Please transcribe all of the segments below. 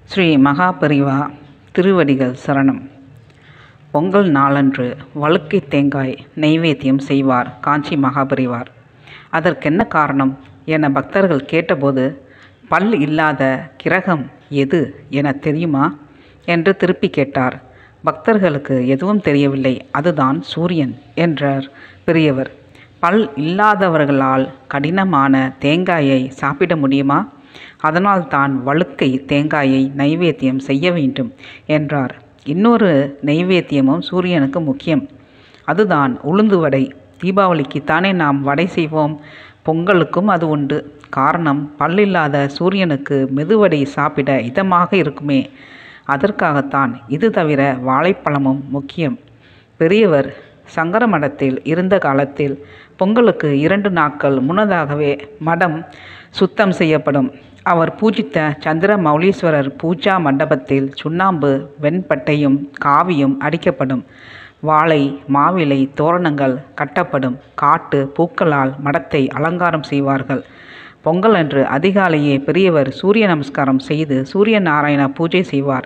ஸ்ரீ மகாபரிவா திருவடிகள் சரணம் பொங்கல் நாளன்று வழுக்கை தேங்காய் நெய்வேத்தியம் செய்வார் காஞ்சி மகாபரிவார் அதற்கென்ன காரணம் என பக்தர்கள் கேட்டபோது பல் இல்லாத கிரகம் எது என தெரியுமா என்று திருப்பி கேட்டார் பக்தர்களுக்கு எதுவும் தெரியவில்லை அதுதான் சூரியன் என்றார் பெரியவர் பல் இல்லாதவர்களால் கடினமான தேங்காயை சாப்பிட முடியுமா அதனால் தான் வழுக்கை தேங்காயை நைவேத்தியம் செய்ய வேண்டும் என்றார் இன்னொரு நைவேத்தியமும் சூரியனுக்கு முக்கியம் அதுதான் உளுந்து வடை தீபாவளிக்கு தானே நாம் வடை செய்வோம் பொங்கலுக்கும் அது உண்டு காரணம் பல்லில்லாத சூரியனுக்கு மெதுவடை சாப்பிட இதமாக இருக்குமே அதற்காகத்தான் இது தவிர வாழைப்பழமும் முக்கியம் பெரியவர் சங்கர மடத்தில் இருந்த காலத்தில் பொங்கலுக்கு இரண்டு நாட்கள் முன்னதாகவே மடம் சுத்தம் செய்யப்படும் அவர் பூஜித்த சந்திர மௌலீஸ்வரர் பூஜா மண்டபத்தில் சுண்ணாம்பு வெண்பட்டையும் காவியும் அடிக்கப்படும் வாழை மாவிலை தோரணங்கள் கட்டப்படும் காட்டு பூக்களால் மடத்தை அலங்காரம் செய்வார்கள் பொங்கல் அன்று அதிகாலையே பெரியவர் சூரிய நமஸ்காரம் செய்து சூரிய நாராயண பூஜை செய்வார்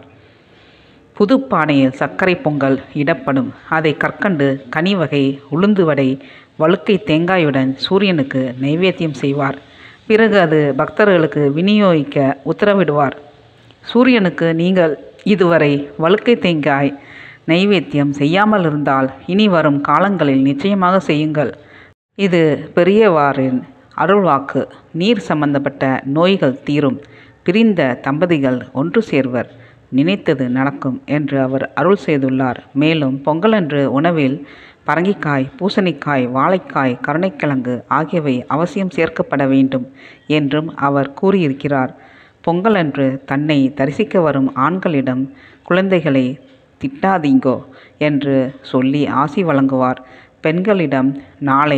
புது பானையில் சர்க்கரை பொங்கல் இடப்படும் அதை கற்கண்டு கனி வகை உளுந்து வடை வழுக்கை தேங்காயுடன் சூரியனுக்கு நைவேத்தியம் செய்வார் பிறகு அது பக்தர்களுக்கு விநியோகிக்க உத்தரவிடுவார் சூரியனுக்கு நீங்கள் இதுவரை வழுக்கை தேங்காய் நைவேத்தியம் செய்யாமல் இருந்தால் இனி வரும் காலங்களில் நிச்சயமாக செய்யுங்கள் இது பெரியவாரின் அருள்வாக்கு நீர் சம்பந்தப்பட்ட நோய்கள் தீரும் பிரிந்த தம்பதிகள் ஒன்று சேர்வர் நினைத்தது நடக்கும் என்று அவர் அருள் செய்துள்ளார் மேலும் பொங்கலன்று உணவில் பரங்கிக்காய் பூசணிக்காய் வாழைக்காய் கருணைக்கிழங்கு ஆகியவை அவசியம் சேர்க்கப்பட வேண்டும் என்றும் அவர் கூறியிருக்கிறார் பொங்கலன்று தன்னை தரிசிக்க வரும் ஆண்களிடம் குழந்தைகளை திட்டாதீங்கோ என்று சொல்லி ஆசி வழங்குவார் பெண்களிடம் நாளை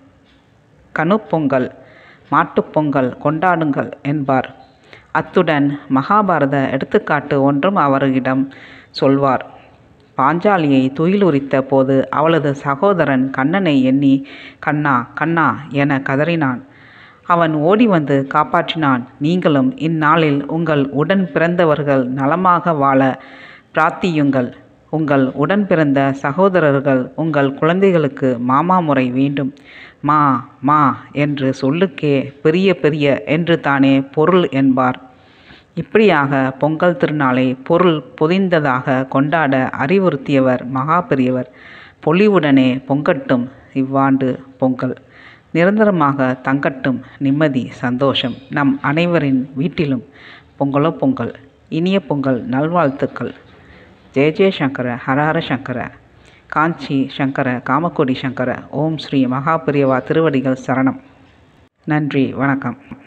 கணுப்பொங்கல் மாட்டுப்பொங்கல் கொண்டாடுங்கள் என்பார் அத்துடன் மகாபாரத எடுத்துக்காட்டு ஒன்றும் அவரிடம் சொல்வார் பாஞ்சாலியை துயிலுரித்த போது அவளது சகோதரன் கண்ணனை எண்ணி கண்ணா கண்ணா என கதறினான் அவன் ஓடி வந்து காப்பாற்றினான் நீங்களும் இந்நாளில் உங்கள் உடன் பிறந்தவர்கள் நலமாக வாழ பிரார்த்தியுங்கள் உங்கள் உடன் பிறந்த சகோதரர்கள் உங்கள் குழந்தைகளுக்கு மாமா முறை வேண்டும் மா மா என்று சொல்லுக்கே பெரிய பெரிய என்று தானே பொருள் என்பார் இப்படியாக பொங்கல் திருநாளை பொருள் பொதிந்ததாக கொண்டாட அறிவுறுத்தியவர் மகா பெரியவர் பொலிவுடனே பொங்கட்டும் இவ்வாண்டு பொங்கல் நிரந்தரமாக தங்கட்டும் நிம்மதி சந்தோஷம் நம் அனைவரின் வீட்டிலும் பொங்கலோ பொங்கல் இனிய பொங்கல் நல்வாழ்த்துக்கள் ஜெய ஜெயசங்கர ஹரஹர சங்கர காஞ்சி சங்கர காமக்கோடி சங்கர ஓம் ஸ்ரீ மகாபிரியவா திருவடிகள் சரணம் நன்றி வணக்கம்